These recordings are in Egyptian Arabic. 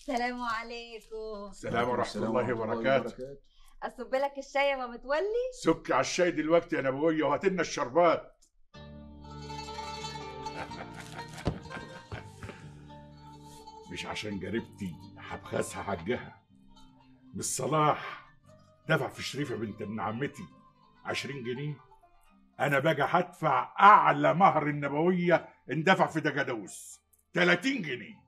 السلام عليكم السلام ورحمة الله وبركاته اصب لك الشاي يا ماما متولي سك على الشاي دلوقتي يا نبوية وهات لنا الشربات مش عشان جاربتي هبخسها حجها مش صلاح دفع في شريفة بنت ابن عمتي عشرين جنيه أنا باجي هدفع أعلى مهر النبوية اندفع في دجادوس 30 جنيه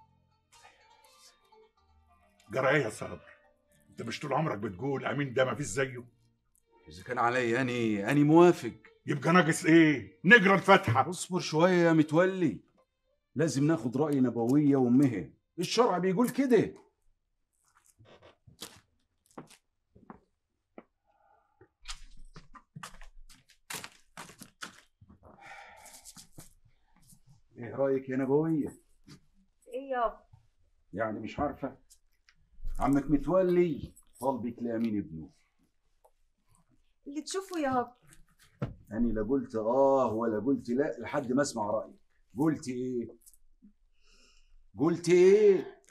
جرى إيه يا صابر؟ أنت مش طول عمرك بتقول أمين ده مفيش زيه اذا كان عليا اني اني موافق يبقى ناقص إيه؟ نجرى الفاتحة اصبر شويه يا متولي لازم ناخد راي نبويه وامها الشرع بيقول كده ايه رايك يا نبويه ايه يابا يعني مش عارفه عمك متولي طالبك لامين ابنه اللي تشوفه يابا أنا لا قلت آه ولا قلت لا لحد ما أسمع رأيك قلت إيه؟ قلت إيه؟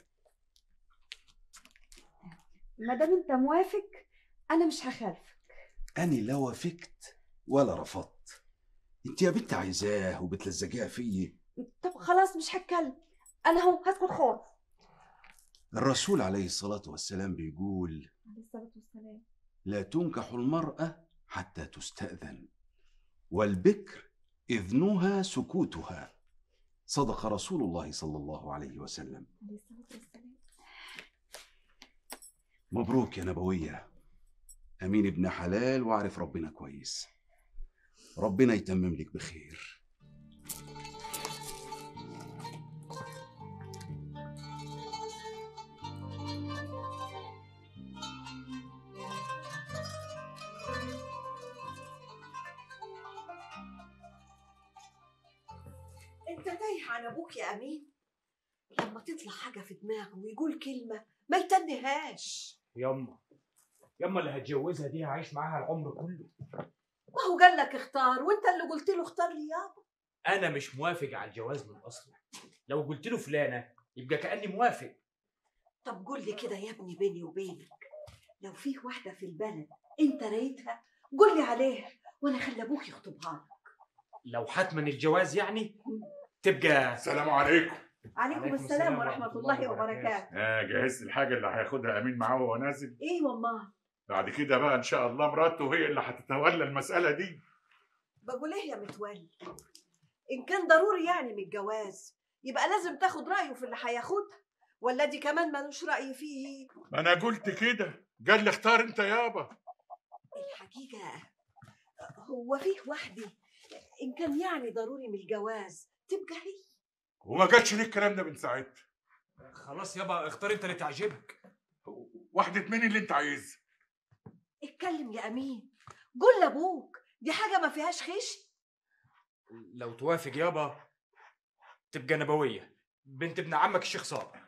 ما دام انت موافق انا مش هخالفك أنا لا وافقت ولا رفضت أنت يا بنت عايزاه وبتلزقيها فيا طب خلاص مش هتكلم انا اهو هدخل خالص الرسول عليه الصلاة والسلام بيقول عليه الصلاه والسلام لا تنكح المرأة حتى تستأذن والبكر إذنها سكوتها صدق رسول الله صلى الله عليه وسلم عليه الصلاه والسلام مبروك يا نبوية أمين ابن حلال وعارف ربنا كويس ربنا يتمم لك بخير انت تايه عن ابوك يا امين لما تطلع حاجه في دماغه ويقول كلمه ما يتنهاش يما يما اللي هتجوزها دي هعيش معاها العمر كله ما هو قال لك اختار وانت اللي قلت له اختار لي يابا انا مش موافق على الجواز من اصله لو قلت له فلانه يبقى كاني موافق طب قول لي كده يا ابني بيني وبينك لو فيه واحده في البلد انت رايتها قول لي عليها وانا اخلي ابوك يخطبها لك لو حتما الجواز يعني تبقى السلام عليكم عليكم, عليكم السلام السلام ورحمه ورحمة الله الله وبركاته آه جهزت الحاجة اللي هياخدها أمين معاه وهو نازل ايه والله بعد كده بقى إن شاء الله مراته هي اللي هتتولى المسألة دي بقول ايه يا متولي ان كان ضروري يعني من الجواز يبقى لازم تاخد رايه في اللي هياخدها ولا دي كمان ملوش راي فيه ما أنا قلت كده قال لي اختار أنت يابا الحقيقة هو فيه واحدة إن كان يعني ضروري من الجواز تبقى هي وما جاتش ليه الكلام ده من ساعتها خلاص يابا اختار انت اللي تعجبك واحدة مين اللي أنت عايزها اتكلم يا أمين قول لأبوك دي حاجة ما فيهاش خش لو توافق يابا تبقى نبويه بنت ابن عمك الشيخ صابر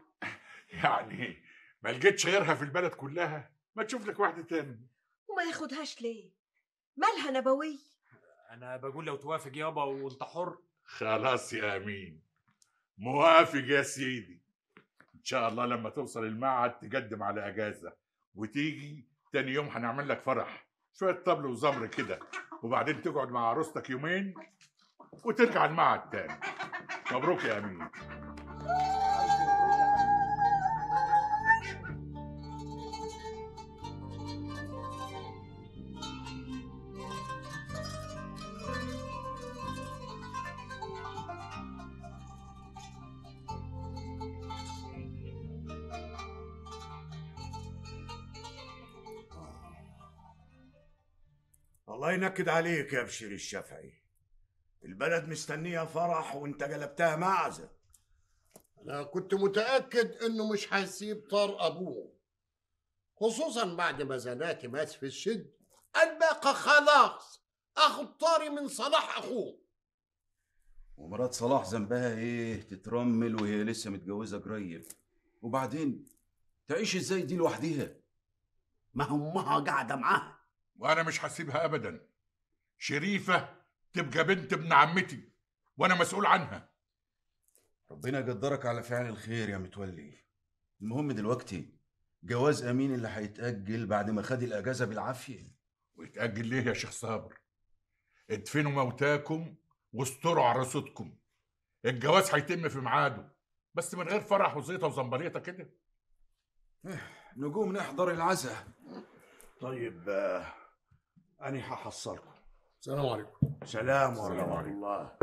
يعني ما لقيتش غيرها في البلد كلها ما تشوف لك واحدة تاني وما ياخدهاش ليه مالها نبوي انا بقول لو توافق يابا وانت حر خلاص يا أمين موافق يا سيدي إن شاء الله لما توصل المعهد تقدم على أجازة وتيجي تاني يوم هنعمل لك فرح شوية طبل وزمر كده وبعدين تقعد مع عروستك يومين وترجع المعهد تاني مبروك يا أمين الله ينكد عليك يا بشير الشافعي البلد مستنية فرح وانت قلبتها معزة أنا كنت متأكد إنه مش هيسيب طار أبوه خصوصا بعد ما زناتي مات في السجن الباقة خلاص أخد طاري من صلاح أخوه ومرات صلاح ذنبها إيه تترمل وهي لسه متجوزة قريب وبعدين تعيش إزاي دي لوحديها ما أمها قاعدة معاها وأنا مش هسيبها أبدا شريفة تبقى بنت ابن عمتي وأنا مسؤول عنها ربنا يقدرك على فعل الخير يا متولي المهم دلوقتي جواز امين اللي هيتاجل بعد ما خد الاجازه بالعافيه ويتأجل ليه يا شيخ صابر ادفنوا موتاكم واستروا عروستكم الجواز هيتم في ميعاده بس من غير فرح وزيطه وزمبريطه كده نقوم نحضر العزاء طيب آه، أنا هحصلكم السلام عليكم سلام السلام ورحمة عليكم. الله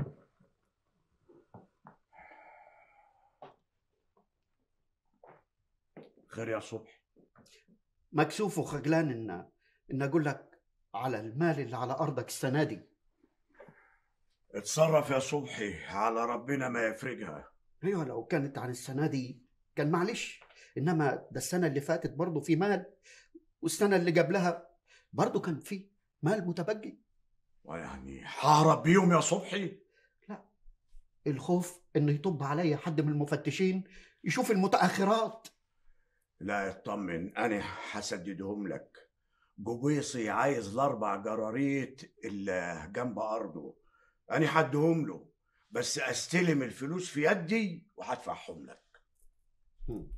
خير يا صبحي مكسوف وخجلان ان ان اقول لك على المال اللي على ارضك السنه دي اتصرف يا صبحي على ربنا ما يفرجها ايوه لو كانت عن السنه دي كان معلش انما ده السنه اللي فاتت برضه في مال والسنه اللي قبلها برضه كان في مال متبقي ويعني ههرب بيهم يا صبحي الخوف انه يطب عليا حد من المفتشين يشوف المتاخرات لا اطمن انا هسددهم لك جوبيصي عايز الاربع جراريت اللي جنب ارضه انا هديهم له بس استلم الفلوس في يدي وهدفعهم لك هم.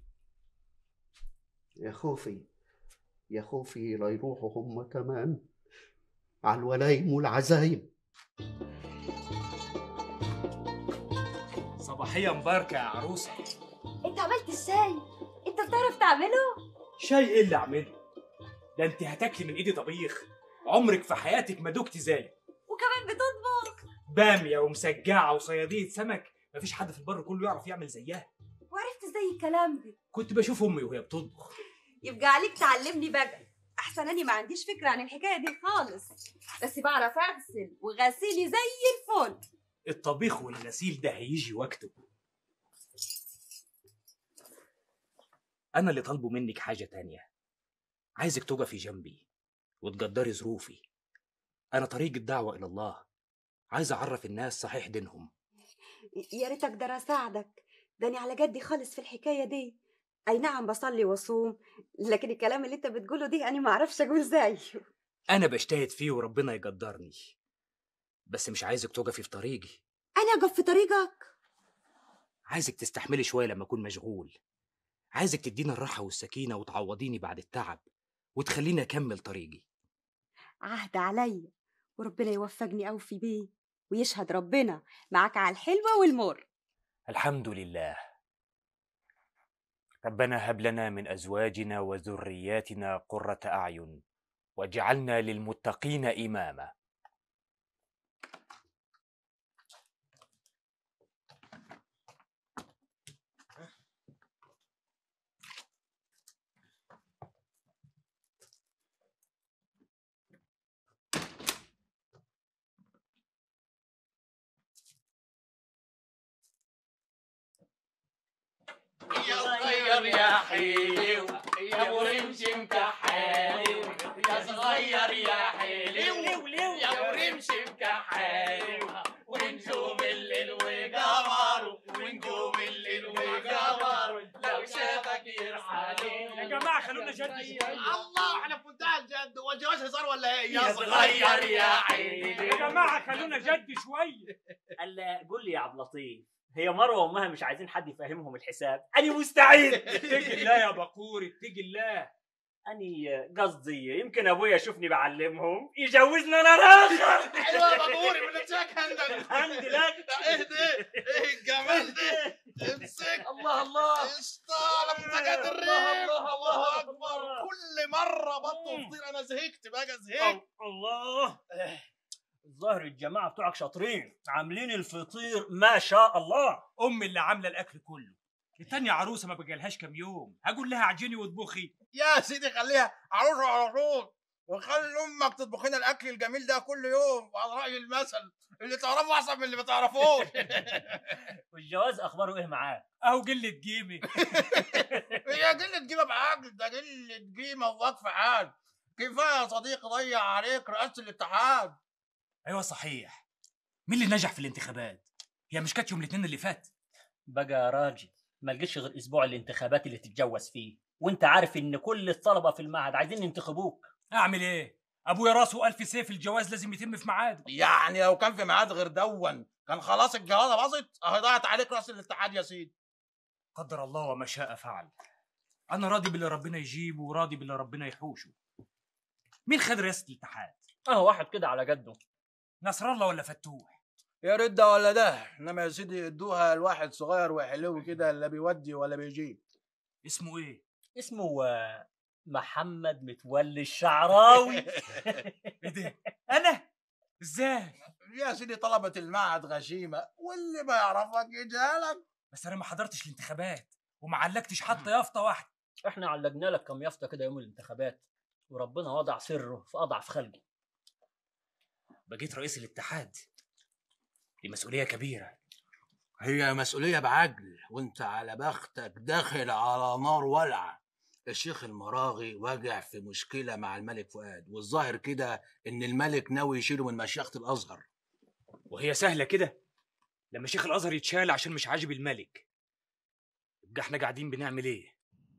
يا خوفي يا خوفي لا يروحوا هم كمان على الولايم والعزايم صباحيه مباركه يا عروسه انت عملت ازاي انت بتعرف تعمله شاي ايه اللي اعمله ده انت هتاكلي من ايدي طبيخ عمرك في حياتك ما دقتي زي وكمان بتطبخ باميه ومسجعه وصياديه سمك مفيش حد في البر كله يعرف يعمل زيها وعرفت ازاي الكلام ده كنت بشوف امي وهي بتطبخ يبقى عليك تعلمني بقى احسن اني ما عنديش فكره عن الحكايه دي خالص بس بعرف اغسل وغسيلي زي الفل الطبيخ والغسيل ده هيجي وقته انا اللي طالبه منك حاجه تانية عايزك تقفي جنبي وتقدري ظروفي انا طريق الدعوه الى الله عايز اعرف الناس صحيح دينهم يا ريت اقدر اساعدك داني على جدي خالص في الحكايه دي اي نعم بصلي واصوم لكن الكلام اللي انت بتقوله دي انا ما اعرفش اقول زيه انا بجتهد فيه وربنا يقدرني بس مش عايزك تقفي في طريقي انا اقف في طريقك عايزك تستحملي شويه لما اكون مشغول عايزك تديني الراحه والسكينه وتعوضيني بعد التعب وتخليني اكمل طريقي عهد عليا وربنا يوفقني اوفي بيه ويشهد ربنا معاك على الحلوه والمر الحمد لله ربنا هب لنا من ازواجنا وذرياتنا قره اعين واجعلنا للمتقين اماما يا صغير يا حلو يا ابو رمش مكحلو يا صغير يا حلو يا ابو رمش مكحلو ونجوم الليل وقمر ونجوم الليل وقمر لو شافك يرحلوا يا جماعه خلونا جد الله احنا في منتهى الجد هو الجواز هزار ولا ايه يا صغير يا حلو جماعه خلونا جد شويه قال قول لي يا عبد اللطيف هي مروه وامها مش عايزين حد يفهمهم الحساب انا مستعد اتقي الله يا بقور اتقي الله اني قصدي يمكن ابويا يشوفني بعلمهم يجوزنا انا راخر حلوه يا بابوري من نفسك هندل عندي لك ايه ده ايه الجمال ده امسك الله الله اشطالك منتجات الريف الله اكبر كل مره بطل فطير انا زهقت بقى زهقت الله الظاهر الجماعه بتوعك شاطرين عاملين الفطير ما شاء الله امي اللي عامله الاكل كله التانية عروسه ما بقالهاش كام يوم هقول لها عجيني واطبخي يا سيدي خليها عروسه على طول وخلي امك تطبخ لنا الاكل الجميل ده كل يوم وعلى راي المثل اللي تعرفه احسن من اللي ما تعرفوش والجواز اخباره ايه معاه اهو قله قيمه هي قله قيمه بعقل ده قله قيمه ووقف عاد كفايه يا صديقي ضيع عليك رئاسه الاتحاد ايوه صحيح مين اللي نجح في الانتخابات هي مش كانت يوم الاثنين اللي فات بقى يا راجل ما لقيتش غير اسبوع الانتخابات اللي تتجوز فيه وانت عارف ان كل الطلبه في المعهد عايزين ينتخبوك اعمل ايه ابويا راسه الف سيف الجواز لازم يتم في ميعاده يعني لو كان في ميعاد غير دون كان خلاص الجوازه باظت اهي ضاعت عليك راس الاتحاد يا سيدي قدر الله وما شاء فعل انا راضي باللي ربنا يجيبه وراضي باللي ربنا يحوشه مين خد رئاسه الاتحاد اه واحد كده على جده نصر الله ولا فتوح يا ريت ده ولا ده انما يا سيدي ادوها لواحد صغير وحلو كده لا بيودي ولا بيجيب اسمه ايه اسمه آه، محمد متولي الشعراوي ايه ده انا ازاي يا سيدي طلبة المعهد غشيمة واللي ما يعرفك يجهلك بس انا ما حضرتش الانتخابات وما علقتش حتى يافطه واحده احنا علقنا لك كم يافطه كده يوم الانتخابات وربنا وضع سره في اضعف خلقه بقيت رئيس الاتحاد دي مسؤوليه كبيره هي مسؤولية بعجل وانت على بختك داخل على نار ولعة الشيخ المراغي واجع في مشكلة مع الملك فؤاد والظاهر كده ان الملك ناوي يشيله من مشيخة الازهر وهي سهله كده لما شيخ الازهر يتشال عشان مش عاجب الملك يبقى احنا قاعدين بنعمل ايه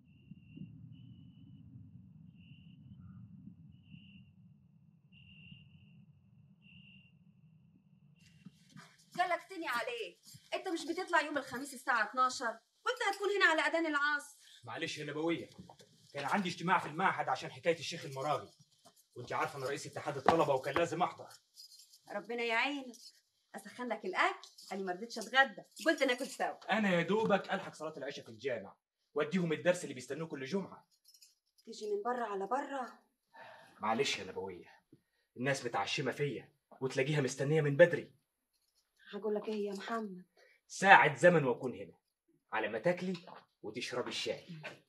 قلقتني عليه انت مش بتطلع يوم الخميس الساعة 12 قلت هتكون هنا على اذان العصر معلش يا نبويه كان عندي اجتماع في المعهد عشان حكايه الشيخ المراغي وانت عارفه انا رئيس اتحاد الطلبه وكان لازم احضر ربنا يعينك اسخن لك الاكل انا ما رضيتش اتغدى قلت ناكل سوا انا يا دوبك الحق صلاه العشاء في الجامع واديهم الدرس اللي بيستنوه كل جمعه تيجي من بره على بره معلش يا نبويه الناس متعشمه فيا وتلاقيها مستنيه من بدري هقول لك ايه يا محمد ساعة زمن واكون هنا على ما تاكلي وتشربي الشاي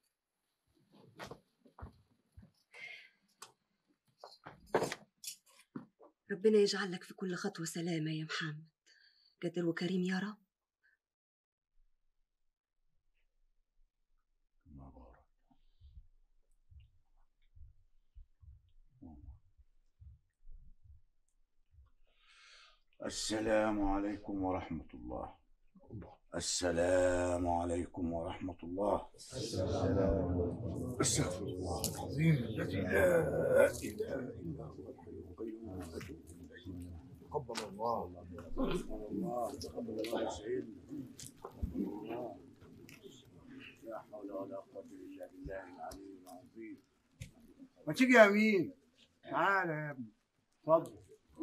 ربنا يجعل لك في كل خطوة سلامة يا محمد قادر وكريم يا رب السلام عليكم ورحمة الله السلام عليكم ورحمة الله استغفر الله العظيم الذي لا إله إلا هو الحي القيوم تقبل الله تقبل الله تقبل الله يا سيدنا تقبل الله لا حول ولا قوة إلا بالله العلي العظيم ما تيجي يا أمين تعالى يا ابني اتفضل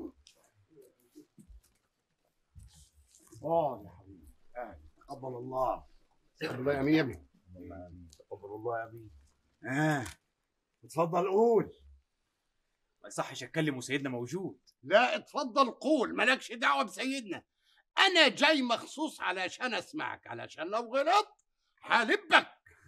اقعد يا حبيبي قاعد تقبل الله تقبل الله يا مين يا ابني تقبل الله يا ابني اه اتفضل قول ما يصحش اتكلم وسيدنا موجود لا اتفضل قول مالكش دعوة بسيدنا أنا جاي مخصوص علشان أسمعك علشان لو غلط هلبك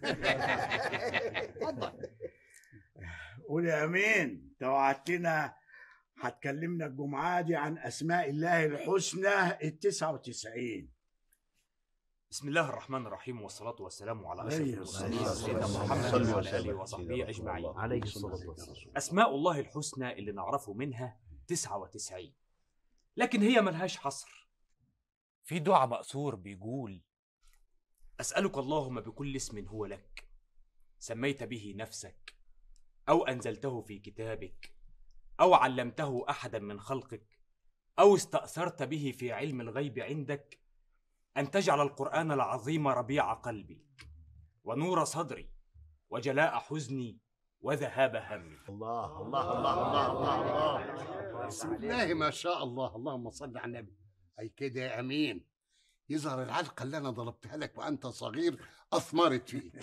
اتفضل قول يا امين انت وعدتنا هتكلمنا الجمعة دي عن أسماء الله الحسنى التسعة وتسعين بسم الله الرحمن الرحيم والصلاة والسلام على أشرف عليه المرسلين الصلاة سيدنا والسلام. محمد صلى وعلى وسلم آله وصحبه أجمعين عليه الصلاة والسلام أسماء الله الحسنى اللي نعرفه منها 99 لكن هي ملهاش حصر في دعاء مأثور بيقول أسألك اللهم بكل اسم هو لك سميت به نفسك أو أنزلته في كتابك أو علمته أحدا من خلقك أو استأثرت به في علم الغيب عندك أن تجعل القرآن العظيم ربيع قلبي ونور صدري وجلاء حزني وذهاب همي الله الله الله الله الله الله بسم الله ما شاء الله اللهم صل على النبي أي كده يا أمين يظهر العلقة اللي أنا ضربتها لك وأنت صغير أثمرت فيك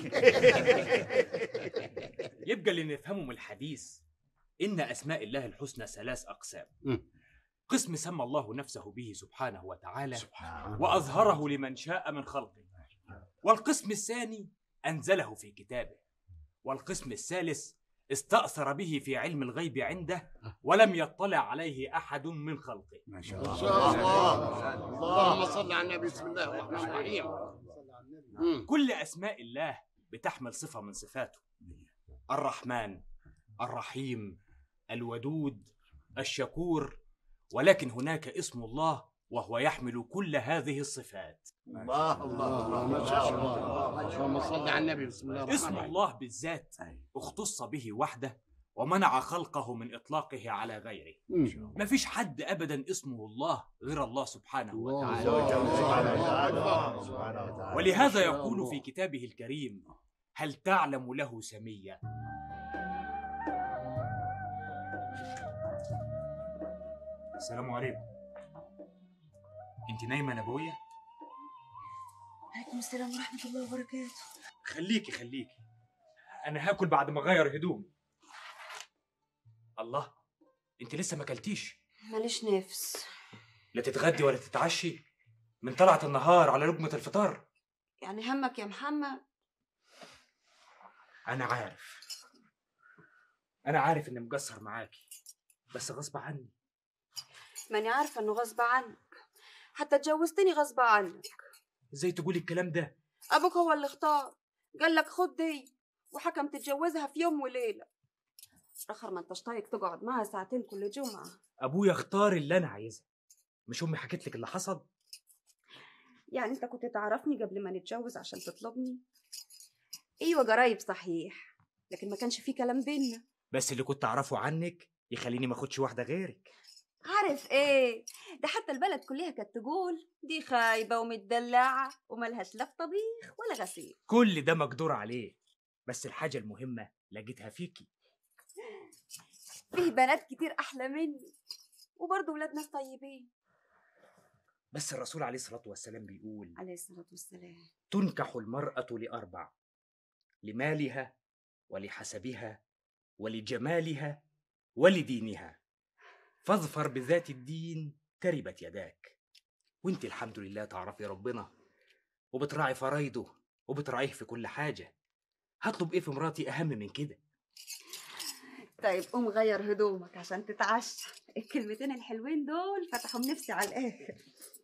يبقى اللي نفهمه من الحديث إن أسماء الله الحسنى ثلاث أقسام مم. قسم سمى الله نفسه به سبحانه وتعالى وأظهره لمن شاء من خلقه والقسم الثاني أنزله في كتابه والقسم الثالث استأثر به في علم الغيب عنده ولم يطلع عليه أحد من خلقه ما شاء ما شاء الله اللهم صل على النبي بسم الله الرحمن الرحيم مم. كل أسماء الله بتحمل صفة من صفاته الرحمن الرحيم الودود الشكور ولكن هناك اسم الله وهو يحمل كل هذه الصفات الله الله الله ما شاء الله اللهم صل على النبي بسم الله الرحمن اسم الرحيم الله بالذات اختص به وحده ومنع خلقه من إطلاقه على غيره مم. مفيش حد أبدا اسمه الله غير الله سبحانه وتعالى الله الله ولهذا يقول في كتابه الكريم هل تعلم له سمية السلام عليكم انت نايمة يا ابويا عليكم السلام ورحمة الله وبركاته خليكي خليكي انا هاكل بعد ما اغير هدومي الله انت لسه ما اكلتيش ماليش نفس لا تتغدي ولا تتعشي من طلعت النهار على لقمة الفطار يعني همك يا محمد انا عارف انا عارف اني مقصر معاكي بس غصب عني ماني عارفة انه غصب عنك حتى اتجوزتني غصب عنك ازاي تقولي الكلام ده ابوك هو اللي اختار قال لك خد دي وحكم تتجوزها في يوم وليلة اخر ما انتش طايق تقعد معاها ساعتين كل جمعة ابويا اختار اللي انا عايزها مش امي حكيت لك اللي حصل يعني انت كنت تعرفني قبل ما نتجوز عشان تطلبني ايوه جرايب صحيح لكن ما كانش في كلام بينا بس اللي كنت اعرفه عنك يخليني ما اخدش واحده غيرك عارف ايه ده حتى البلد كلها كانت تقول دي خايبة ومتدلعة وملهاش لا في طبيخ ولا غسيل كل ده مقدور عليه بس الحاجه المهمه لقيتها فيكي فيه بنات كتير احلى مني وبرضه ولاد ناس طيبين بس الرسول عليه الصلاه والسلام بيقول عليه الصلاة والسلام تنكح المراه لاربع لمالها ولحسبها ولجمالها ولدينها فاظفر بذات الدين تربت يداك وانت الحمد لله تعرفي ربنا وبتراعي فرايده وبتراعيه في كل حاجه هطلب ايه في مراتي اهم من كده طيب قوم غير هدومك عشان تتعشى الكلمتين الحلوين دول فتحوا نفسي على الاخر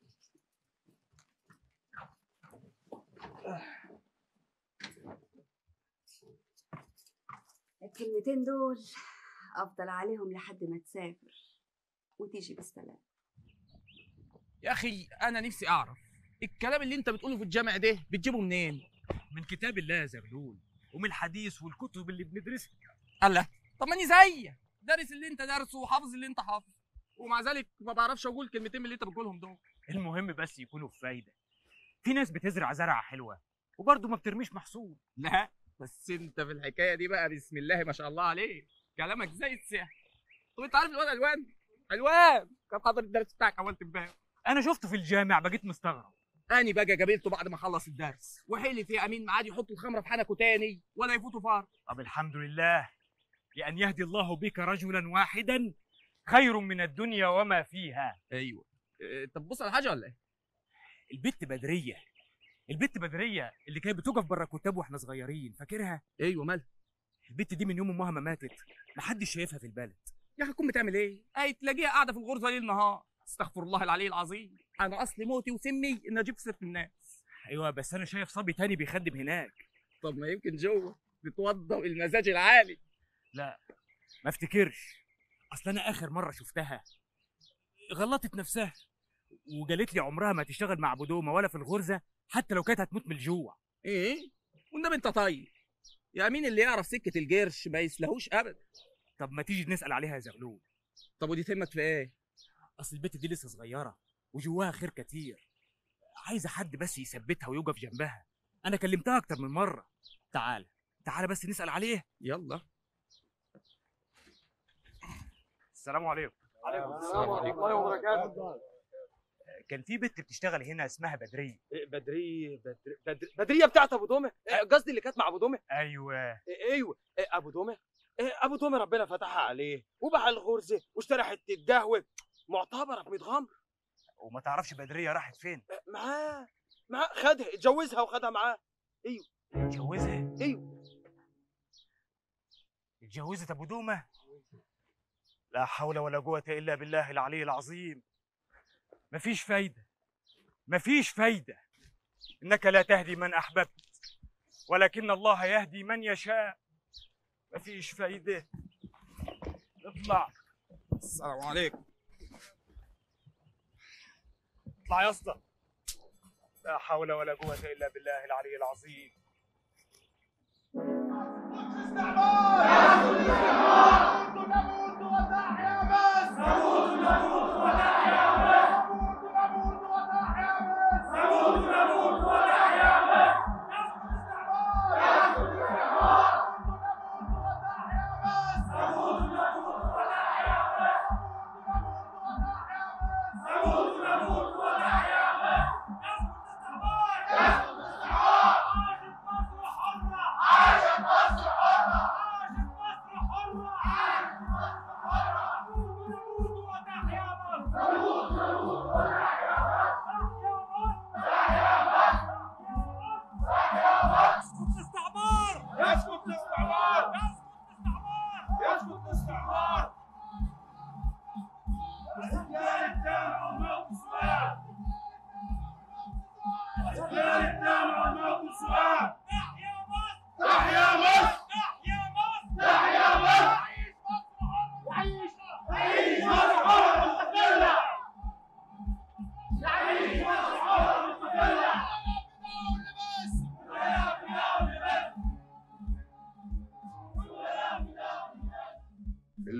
الكلمتين دول افضل عليهم لحد ما تسافر وتيجي بالسلام يا اخي انا نفسي اعرف الكلام اللي انت بتقوله في الجامع ده بتجيبه منين من كتاب الله يا زغلول ومن الحديث والكتب اللي بندرسها الله طب ماني زيك دارس اللي انت دارسه وحافظ اللي انت حافظه ومع ذلك ما بعرفش اقول كلمتين من اللي انت بتقولهم دول المهم بس يكونوا في فايده في ناس بتزرع زرعه حلوه وبرضه ما بترميش محصول لا بس انت في الحكايه دي بقى بسم الله ما شاء الله عليك كلامك زي السحر طب انت عارف الواد علوان علوان كان حاضر الدرس بتاعك اول امبارح انا شفته في الجامع بقيت مستغرب اني بقى قابلته بعد ما خلص الدرس وحلف يا امين معاد يحط الخمره في حنكه تاني ولا يفوتوا فار طب الحمد لله لأن يهدي الله بك رجلا واحدا خير من الدنيا وما فيها ايوه اه، طب بص على حاجه ولا ايه البت بدرية البت بدرية اللي كانت بتقف بره كتاب واحنا صغيرين فاكرها ايوه مالها البت دي من يوم امها ما ماتت محدش شايفها في البلد يا اخي تكون بتعمل ايه اي تلاقيها قاعده في الغرفه ليل نهار استغفر الله العلي العظيم انا اصلي موتي وسمي ان اجيب سيره الناس ايوه بس انا شايف صبي تاني بيخدم هناك طب ما يمكن جوه بتوضى المزاج العالي لا ما افتكرش اصل انا اخر مره شفتها غلطت نفسها وقالت لي عمرها ما تشتغل مع بدومه ولا في الغرزه حتى لو كانت هتموت من الجوع ايه والنبي انت طيب يا مين اللي يعرف سكه الجرش ما يسلهوش ابدا طب ما تيجي نسال عليها يا زغلول طب ودي تهمك في ايه اصل البت دي لسه صغيره وجواها خير كتير عايزه حد بس يثبتها ويقف جنبها انا كلمتها اكتر من مره تعال تعال بس نسال عليه يلا السلام عليكم السلام عليكم ورحمه الله وبركاته كان في بنت بتشتغل هنا اسمها بدريه بدريه بدري بدري بدريه بتاعت ابو دومه آه، قصدي اللي كانت مع ابو دومه ايوه آه، ايوه آه، ابو دومه آه، ابو دومه ربنا فتحها عليه وباع الغرزه واشترى حته قهوه معتبره في 100 غمر وما تعرفش بدريه راحت فين آه، معاه معاه خدها اتجوزها وخدها معاه ايوه اتجوزها ايوه اتجوزت ابو دومه لا حول ولا قوه الا بالله العلي العظيم مفيش فايده مفيش فايده انك لا تهدي من احببت ولكن الله يهدي من يشاء مفيش فايده اطلع السلام عليكم اطلع يا اسطى لا حول ولا قوه الا بالله العلي العظيم نموت ونحيا بس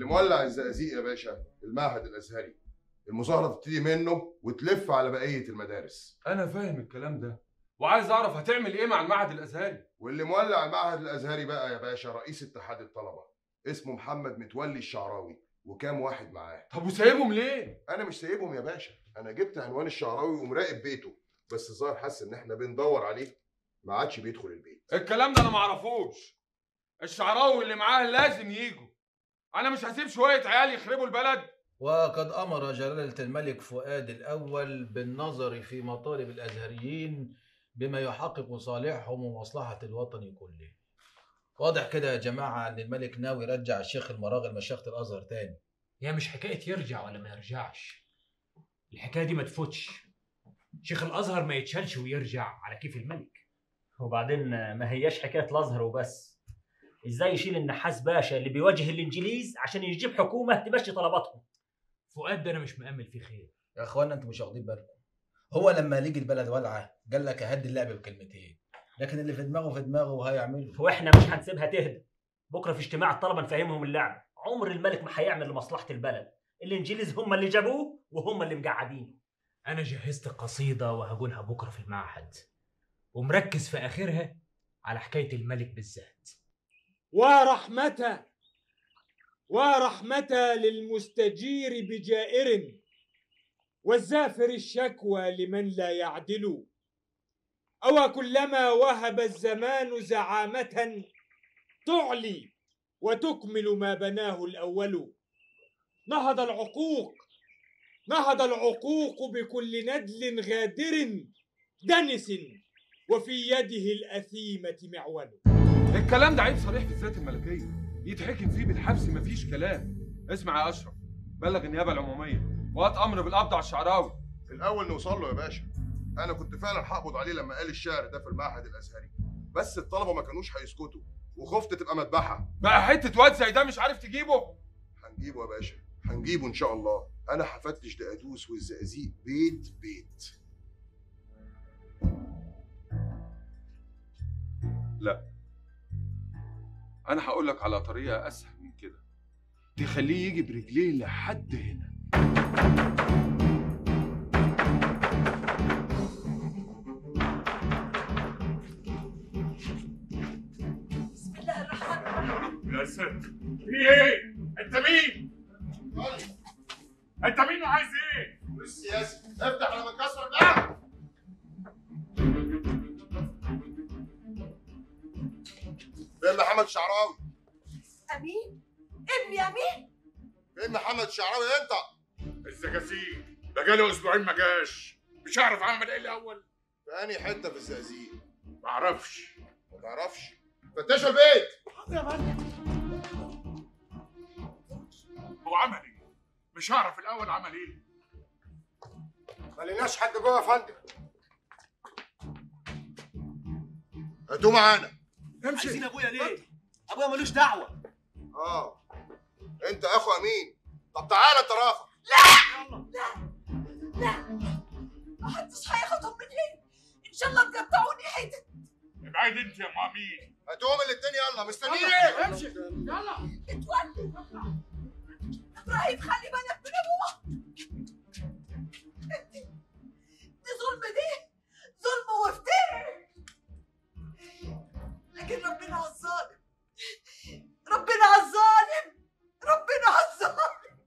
مولع الزقازيق يا باشا المعهد الازهري المظاهره تبتدي منه وتلف على بقيه المدارس انا فاهم الكلام ده وعايز اعرف هتعمل ايه مع المعهد الازهري واللي مولع المعهد الازهري بقى يا باشا رئيس اتحاد الطلبه اسمه محمد متولي الشعراوي وكام واحد معاه طب وسايبهم ليه انا مش سايبهم يا باشا انا جبت عنوان الشعراوي ومراقب بيته بس الظاهر حس ان احنا بندور عليه ما عادش بيدخل البيت الكلام ده انا ما اعرفوش الشعراوي اللي معاه لازم يجوا انا مش هسيب شويه عيال يخربوا البلد وقد أمر جلالة الملك فؤاد الأول بالنظر في مطالب الأزهريين بما يحقق صالحهم ومصلحة الوطن كله واضح كده يا جماعة إن الملك ناوي يرجع الشيخ المراغي لمشيخة الأزهر تاني هي مش حكايه يرجع ولا ما يرجعش الحكايه دي ما تفوتش شيخ الازهر ما يتشالش ويرجع على كيف الملك وبعدين ما هياش حكايه الازهر وبس ازاي يشيل النحاس باشا اللي بيواجه الانجليز عشان يجيب حكومه تمشي طلباتهم فؤاد ده انا مش مأمل فيه خير يا اخوانا انتوا مش واخدين بالكم هو لما ليجي البلد والعه قال لك اهدي اللعب بكلمتين لكن اللي في دماغه في دماغه وهيعمله واحنا مش هنسيبها تهدى بكره في اجتماع الطلبه نفهمهم اللعبه عمر الملك ما هيعمل لمصلحه البلد الانجليز هم اللي جابوه وهم اللي مقعدينه انا جهزت قصيده وهقولها بكره في المعهد ومركز في اخرها على حكايه الملك بالذات ورحمة ورحمة للمستجير بجائر والزافر الشكوى لمن لا يعدل أو كلما وهب الزمان زعامة تعلي وتكمل ما بناه الأول نهض العقوق نهض العقوق بكل ندل غادر دنس وفي يده الأثيمة معول الكلام ده عيب صريح في الذات الملكيه يتحكم فيه بالحبس مفيش كلام اسمع يا اشرف بلغ النيابه العموميه وهات امر بالقبض على الشعراوي الاول نوصل له يا باشا انا كنت فعلا هقبض عليه لما قال الشعر ده في المعهد الازهري بس الطلبه ما كانوش هيسكتوا وخفت تبقى مذبحه بقى حته واد زي ده مش عارف تجيبه هنجيبه يا باشا هنجيبه ان شاء الله انا هفتش دقادوس والزقازيق بيت بيت لا انا هقول لك على طريقه اسهل من كده تخليه يجي برجليه لحد هنا بسم الله الرحمن الرحيم يا ست في ايه؟ انت مين؟ انت مين وعايز ايه؟ بص يا اسف افتح لما نكسر ده فين محمد الشعراوي؟ امين ابني امين فين محمد الشعراوي انت؟ الزجاجيج بقاله اسبوعين ما جاش مش هعرف اعمل ايه الاول في انهي حته في الزقازيق؟ معرفش ما تعرفش فتشوا البيت هو عمل ايه؟ مش هعرف الاول عمل ايه ما لقيناش حد جوه يا فندم هاتوه معانا امشي عايزين ابويا ليه؟ ابويا ملوش دعوه اه انت اخو امين طب تعالى انت رافع لا محدش هياخدهم من هنا ان شاء الله تقطعوني حتت ابعد انت يا ام امين هاتوهم الاتنين يلا مستنيين يلا، ايه؟ امشي يلا اتولى ابراهيم خلي بالك من ابوه دي ظلم دي ظلم وافتراء لكن ربنا على الظالم ربنا على الظالم ربنا على الظالم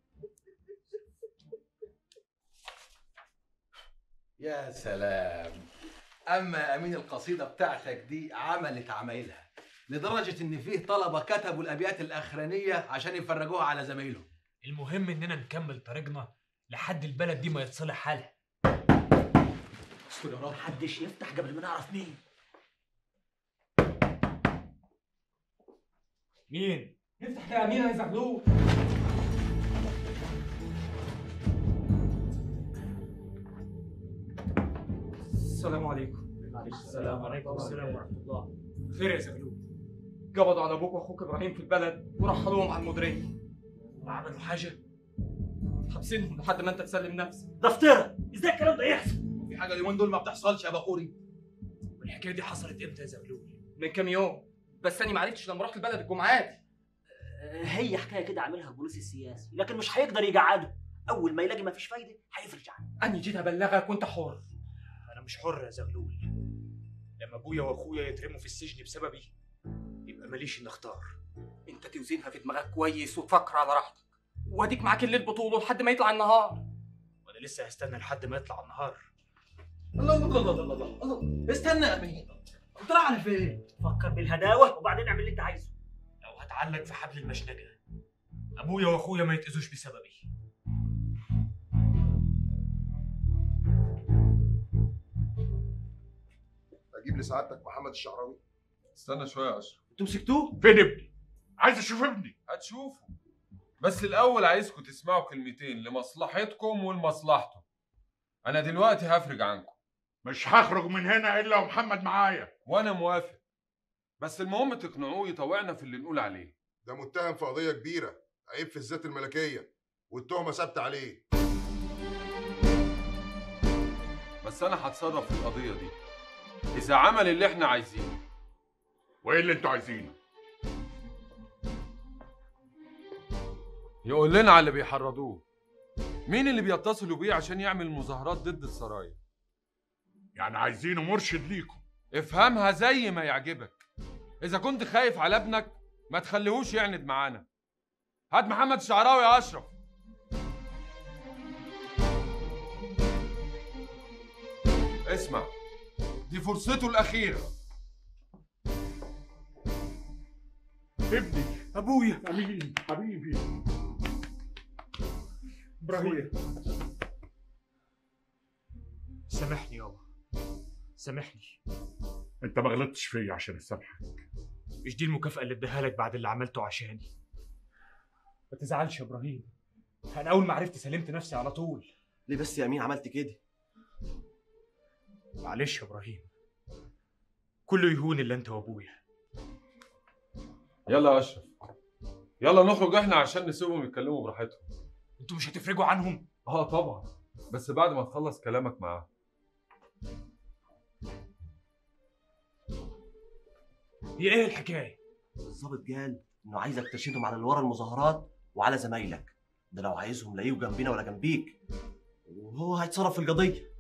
يا سلام اما امين القصيده بتاعتك دي عملت عمايلها لدرجه ان فيه طلبه كتبوا الابيات الاخرانيه عشان يفرجوها على زمايلهم المهم اننا نكمل طريقنا لحد البلد دي ما يتصلح حالها استر يا رب محدش يفتح قبل ما نعرف مين مين افتح يا امين يا زغلول السلام عليكم السلام عليكم السلام ورحمه الله خير يا زغلول قبضوا على ابوك واخوك ابراهيم في البلد ورحلوهم على المديريه عملوا حاجه حابسينهم لحد ما انت تسلم نفسك ده افتراء ازاي الكلام ده يحصل في حاجه اليومين دول ما بتحصلش يا بقوري والحكايه دي حصلت امتى يا زغلول من كام يوم بس انا ما عرفتش لما رحت البلد الجمعات هي حكايه كده عاملها البوليس السياسي لكن مش هيقدر يقعده اول ما يلاقي مفيش فايده هيفرج عنه أنا جيت أبلغك وأنت حر أنا مش حر يا زغلول لما أبويا وأخويا يترموا في السجن بسببي يبقى ماليش إني أختار انت توزنها في دماغك كويس وتفكر على راحتك واديك معاك الليل بطوله لحد ما يطلع النهار وأنا لسه هستنى لحد ما يطلع النهار الله الله الله الله الله الله استنى يا امين طلع على فين؟ فكر بالهداوه وبعدين اعمل اللي انت عايزه لو هتعلق في حبل المشنقة أبويا وأخويا ما يتأذوش بسببي اجيب لسعادتك محمد الشعراوي استنى شويه يا اشرف انتوا مسكتوه؟ فين ابني؟ عايز اشوف ابني هتشوفه بس الاول عايزكم تسمعوا كلمتين لمصلحتكم ولمصلحته انا دلوقتي هفرج عنكم مش هخرج من هنا الا ومحمد معايا وانا موافق بس المهم تقنعوه يطوعنا في اللي نقول عليه ده متهم في قضيه كبيره عيب في الذات الملكيه والتهمه ثابته عليه بس انا هتصرف في القضيه دي اذا عمل اللي احنا عايزينه وايه اللي انتوا عايزينه يقول لنا على اللي بيحرضوه مين اللي بيتصلوا بيه عشان يعمل مظاهرات ضد السرايا يعني عايزينه مرشد ليكم افهمها زي ما يعجبك اذا كنت خايف على ابنك ما تخليهوش يعند معانا هات محمد الشعراوي يا اشرف اسمع دي فرصته الاخيره ابني أبويا امين حبيبي إبراهيم سامحني يابا سامحني انت ما غلطتش فيا عشان اسامحك مش دي المكافأة اللي اديها لك بعد اللي عملته عشاني ما تزعلش يا إبراهيم أنا أول ما عرفت سلمت نفسي على طول ليه بس يا امين عملت كده معلش يا إبراهيم كله يهون إلا أنت وأبويا يلا يا اشرف يلا نخرج احنا عشان نسيبهم يتكلموا براحتهم أنتوا مش هتفرجوا عنهم اه طبعا بس بعد ما تخلص كلامك معاه هي إيه الحكاية؟ الظابط قال انه عايزك ترشدهم على اللي ورا المظاهرات وعلى زمايلك ده لو عايزهم لا يجوا جنبينا ولا جنبيك وهو هيتصرف في القضيه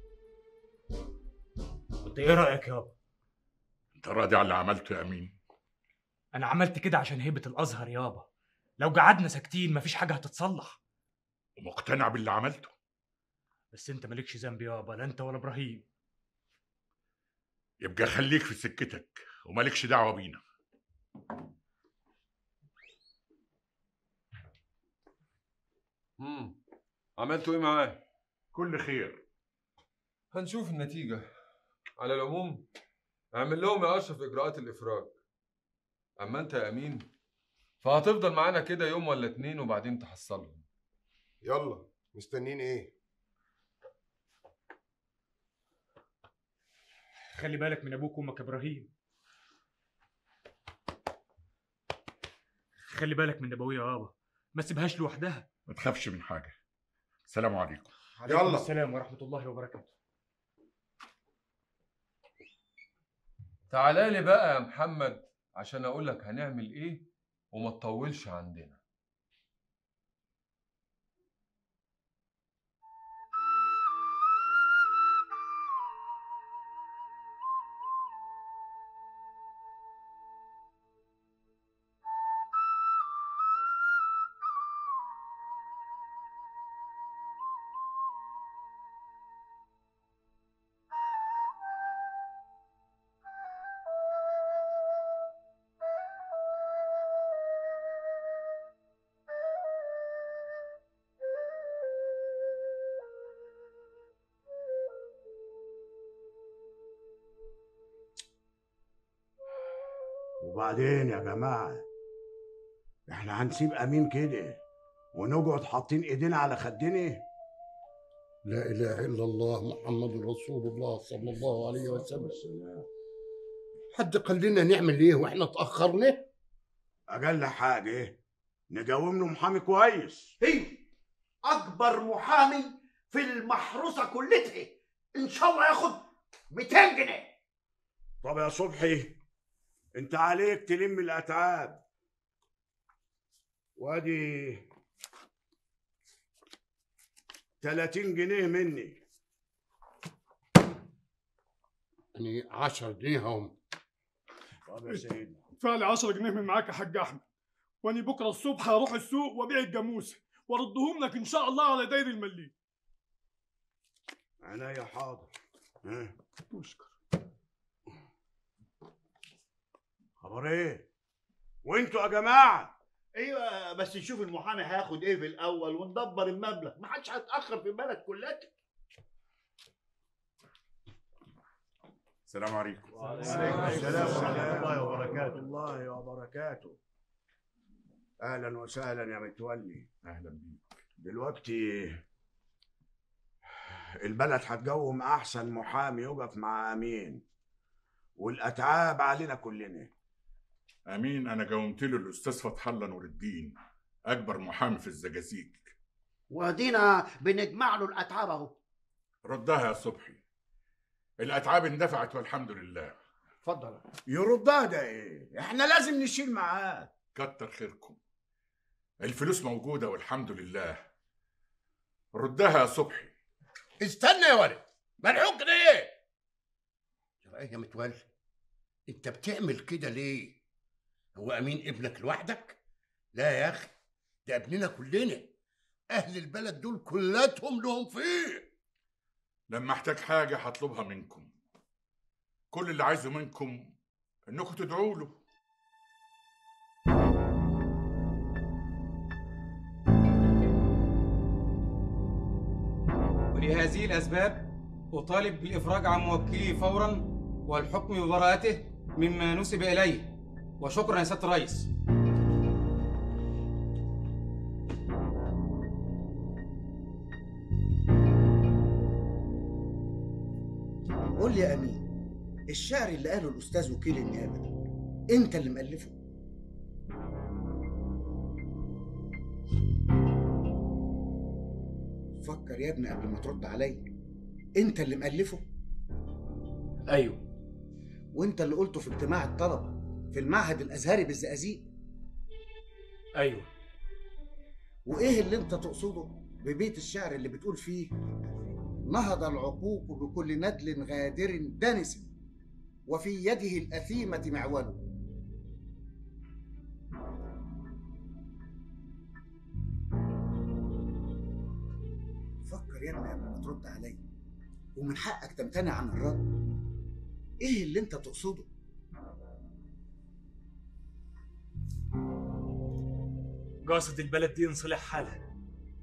أنت إيه رأيك يابا؟ انت راضي على اللي عملته يا امين أنا عملت كده عشان هيبة الأزهر يابا لو قعدنا ساكتين مفيش حاجة هتتصلح ومقتنع باللي عملته بس أنت مالكش ذنب يابا لا أنت ولا إبراهيم يبقى خليك في سكتك ومالكش دعوه بينا امم عملتوا ايه معاه كل خير هنشوف النتيجه على العموم اعمل لهم يا اشرف اجراءات الافراج اما انت يا امين فهتفضل معانا كده يوم ولا اتنين وبعدين تحصلهم يلا مستنيين ايه خلي بالك من أبوك وأمك يا إبراهيم خلي بالك من أبويا يابا ما تسيبهاش لوحدها ما تخافش من حاجه السلام عليكم عليكم يلا. السلام ورحمة الله وبركاته تعالى لي بقى يا محمد عشان اقول لك هنعمل ايه وما تطولش عندنا وبعدين يا جماعة احنا هنسيب أمين كده ونقعد حاطين ايدينا على خدنا لا اله الا الله محمد رسول الله صلى الله عليه وسلم حد قال لنا نعمل ايه واحنا اتاخرنا أقل حاجة نجاوب له محامي كويس هي اكبر محامي في المحروسه كلتها ان شاء الله ياخد 200 جنيه طب يا صبحي انت عليك تلم الأتعاب وادي 30 جنيه مني يعني 10 جنيه هم طب يا سيدي ادفع لي 10 جنيه من معاك يا حاج احمد واني بكره الصبح هروح السوق وابيع الجاموسه واردهم لك ان شاء الله على داير المليم عينيا حاضر ها مشكر خبر ايه وانتوا يا جماعه ايوه بس نشوف المحامي هياخد ايه في الاول وندبر المبلغ ما حدش هيتاخر في البلد كلها السلام عليكم وعليكم السلام ورحمه الله وبركاته الله وبركاته اهلا وسهلا يا متولي اهلا بيك دلوقتي البلد هتجوم احسن محامي يقف مع امين والاتعاب علينا كلنا امين انا جاومت له الاستاذ فتح الله نور الدين اكبر محامي في الزجازيج وادينا بنجمع له الاتعاب اهو ردها يا صبحي الاتعاب اندفعت والحمد لله اتفضل يردها ده ايه احنا لازم نشيل معاه كتر خيركم الفلوس موجوده والحمد لله ردها يا صبحي استنى يا ولد ملحوق كده ايه يا ايه يا متولي انت بتعمل كده ليه هو امين ابنك لوحدك لا يا اخي ده ابننا كلنا اهل البلد دول كلاتهم لهم فيه لما احتاج حاجه هطلبها منكم كل اللي عايزه منكم انكم تدعوا له ولهذه الأسباب أطالب بالإفراج عن موكلي فورا والحكم ببراءته مما نسب إليه وشكرا يا سيادة الرئيس قول لي يا امين الشعر اللي قاله الاستاذ وكيل النيابه ده انت اللي مؤلفه فكر يا ابني قبل ما ترد عليا انت اللي مؤلفه ايوه وانت اللي قلته في اجتماع الطلبه في المعهد الازهري بالزقازيق ايوه وايه اللي انت تقصده ببيت الشعر اللي بتقول فيه نهض العقوق بكل ندل غادر دنس وفي يده الأثيمة معول فكر يا ابني قبل ما ترد عليا ومن حقك تمتنع عن الرد ايه اللي انت تقصده قاصد البلد دي نصلح حالها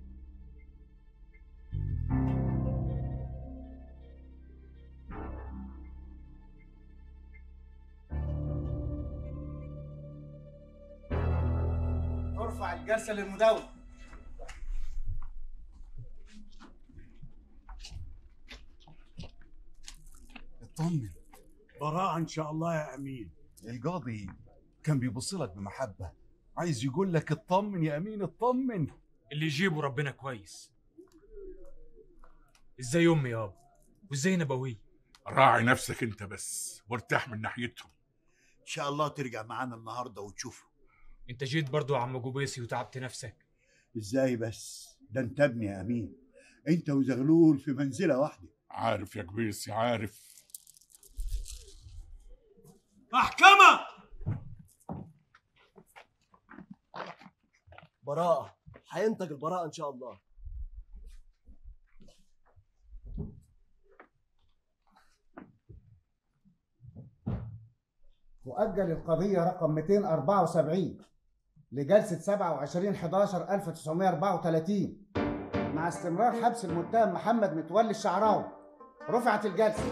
ارفع الجلسة للمداولة اطمن براءة ان شاء الله يا امين القاضي كان بيبص لك بمحبة عايز يقول لك اطمن يا امين اطمن اللي يجيبه ربنا كويس ازاي امي يابا وازاي نبوي راعي نفسك انت بس وارتاح من ناحيتهم ان شاء الله ترجع معانا النهارده وتشوفه انت جيت برضو يا عم جوبيسي وتعبت نفسك ازاي بس ده انت ابني يا امين انت وزغلول في منزله واحده عارف يا كبيسي عارف محكمه براءة هينتج البراءة إن شاء الله تؤجل القضية رقم 274 لجلسة 27 11 1934 مع استمرار حبس المتهم محمد متولي الشعراوي رفعت الجلسة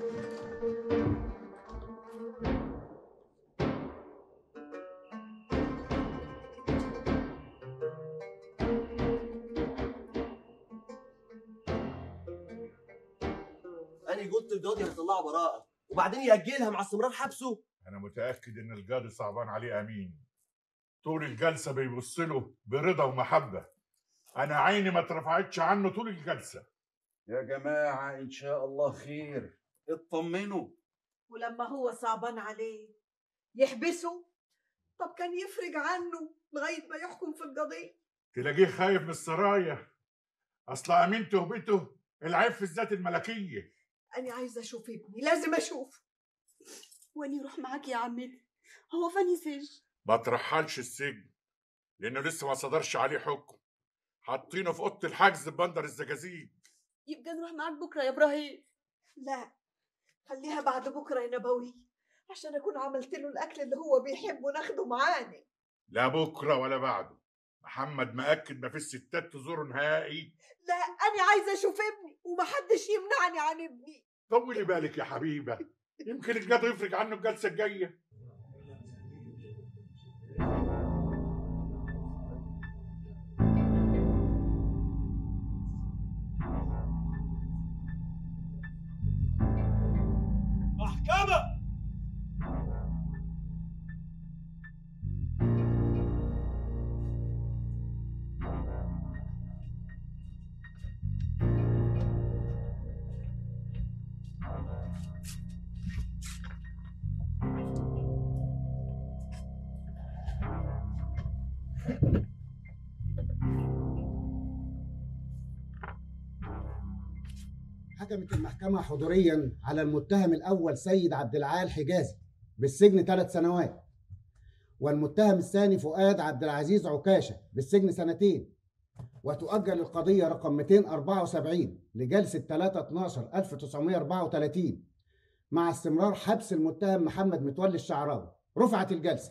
أنا قلت القاضي هيطلعه براءة وبعدين يأجلها مع استمرار حبسه انا متاكد ان القاضي صعبان عليه امين طول الجلسه بيبص له برضا ومحبه انا عيني ما اترفعتش عنه طول الجلسه يا جماعة إن شاء الله خير اطمنوا ولما هو صعبان عليه يحبسه طب كان يفرج عنه لغايه ما يحكم في القضيه تلاقيه خايف من السرايا اصل امين تهبته العيب في الذات الملكيه انا عايزه اشوف ابني لازم اشوف واني اروح معاك يا عمتي هو فاني سجن ما ترحلش السجن لانه لسه ما صدرش عليه حكم حاطينه في اوضه الحجز ببندر الزجاجيج يبقى نروح معاك بكره يا ابراهيم لا خليها بعد بكره يا نبوي عشان اكون عملت له الاكل اللي هو بيحبه ناخده معانا لا بكره ولا بعده محمد مأكد ما فيش ستات تزوره نهائي لا انا عايزه اشوف ابني ومحدش يمنعني عن ابني طولي بالك يا حبيبه يمكن الجدع يفرج عنه الجلسه الجايه محكمة حكمت المحكمة حضوريا على المتهم الأول سيد عبد العال حجازي بالسجن ثلاث سنوات والمتهم الثاني فؤاد عبد العزيز عكاشة بالسجن سنتين وتؤجل القضية رقم 274 لجلسة 3 12 1934 مع استمرار حبس المتهم محمد متولي الشعراوي رفعت الجلسة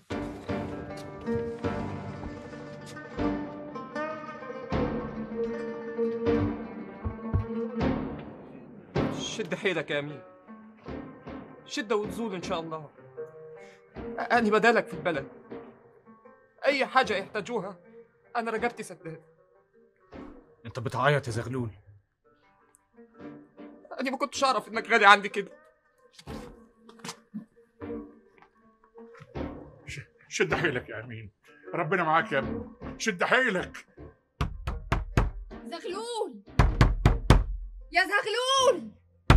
شد حيلك يا امين شدة وتزول ان شاء الله أنا بدالك في البلد اي حاجة يحتاجوها انا رقبتي سداد انت بتعيط يا زغلول انا ما كنتش اعرف انك غالي عندي كده شد حيلك يا امين ربنا معاك يا ابني شد حيلك زغلول يا زغلول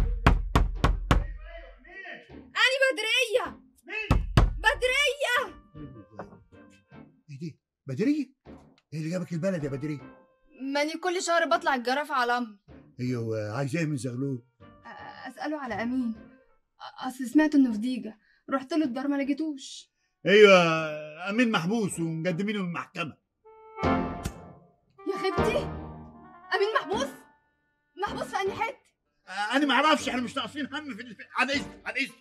أنا بدرية بدرية ايه دي بدريه ايه اللي جابك البلد يا بدريه ماني كل شهر بطلع الجرافة على أمي ايوه عايز ايه من زغلول أسأله على أمين أصل سمعت إنه في ديجة رحت له الدار ما لقيتوش ايوه امين محبوس ومقدمينه المحكمه يا خبتي أمين محبوس محبوس في أنهي حتة انا ما اعرفش احنا مش ناقصين هم في الف... عن اذن عن اذن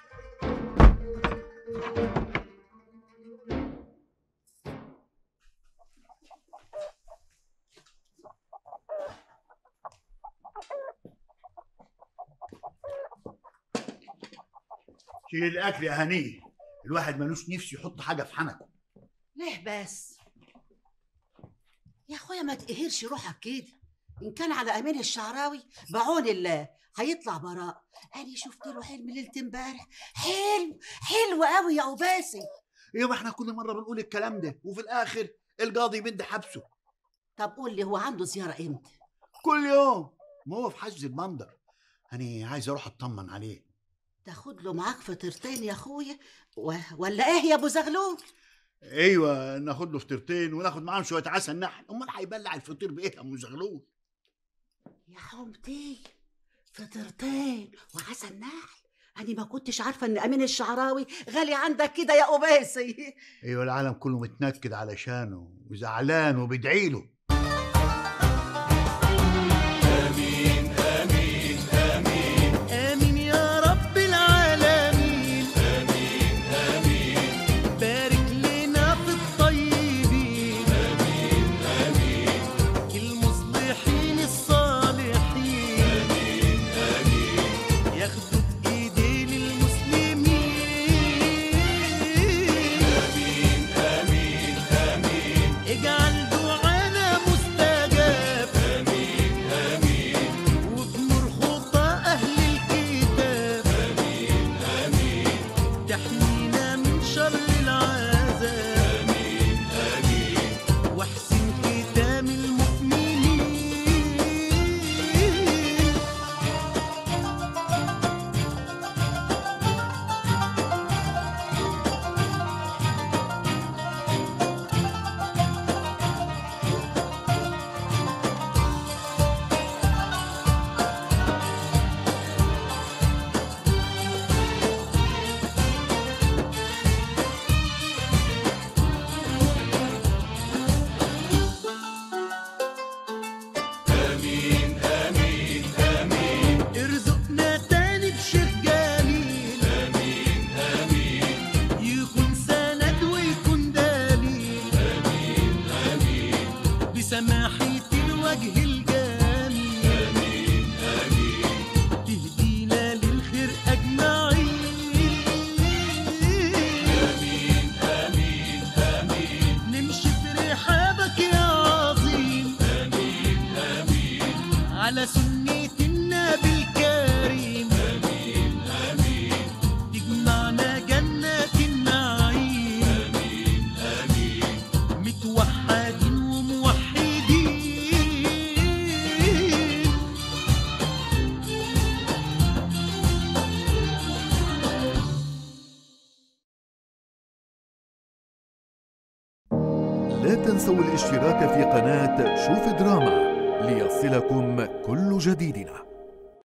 شيل الاكل يا هنيه الواحد ملوش نفس يحط حاجه في حنكه ليه بس يا اخويا ما تقهرش روحك كده ان كان على امين الشعراوي بعون الله هيطلع براء انا شفت له حلم ليله امبارح حلم حلو قوي يا عباسي ايوه احنا كل مره بنقول الكلام ده وفي الاخر القاضي بيدي حبسه طب قول لي هو عنده زياره امتى كل يوم ما هو في حجز المنظر انا عايز اروح اطمن عليه تاخد له معاك فطيرتين يا اخويا و... ولا ايه يا ابو زغلول ايوه ناخد له فطيرتين وناخد معاهم شويه عسل نحل امال هيبلع الفطير بايه يا ام زغلول يا حمدي فطيرتين وعسل نحل أنا ما كنتش عارفة إن أمين الشعراوي غالي عندك كده يا أباسي ايوه العالم كله متنكد علشانه وزعلان وبيدعي له آمين آمين آمين آمين يا رب العالمين آمين آمين بارك لنا في الطيبين آمين آمين المصلحين الصالحين آمين آمين ياخدوا بإيدين المسلمين آمين آمين آمين اجعل دعانا مستجاب آمين آمين وبنور خطى أهل الكتاب آمين آمين تحمينا من شر العذاب آمين آمين واحسن ختام المؤمنين لا تنسوا الاشتراك في قناة شوف دراما ليصلكم كل جديدنا